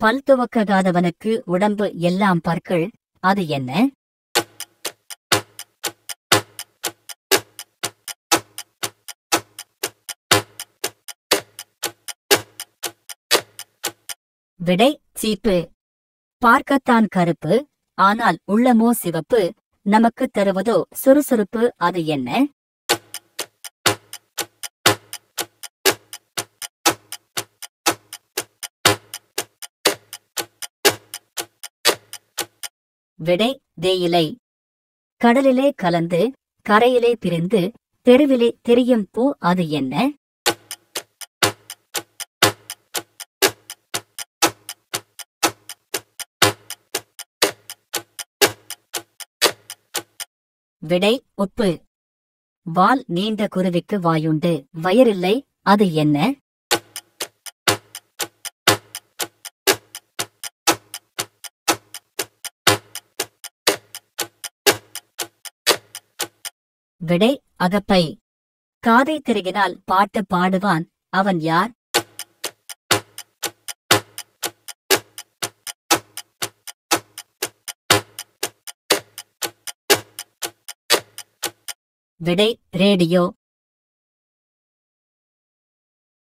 பல் துவக்காதவனுக்கு உடம்பு எல்லாம் பற்கள் அது என்ன விடை சீப்பு பார்க்கத்தான் கருப்பு ஆனால் உள்ளமோ சிவப்பு நமக்கு தருவதோ சுறுசுறுப்பு அது என்ன விடை தேயிலை கடலிலே கலந்து கரையிலே பிரிந்து தெருவிலே தெரியும் பூ அது என்ன விடை உப்பு வால் நீண்ட குருவிக்கு வாயுண்டு வயரில்லை அது என்ன விடை அகப்பை காதை திருகினால் பாட்டு பாடுவான் அவன் யார் விடை ரேடியோ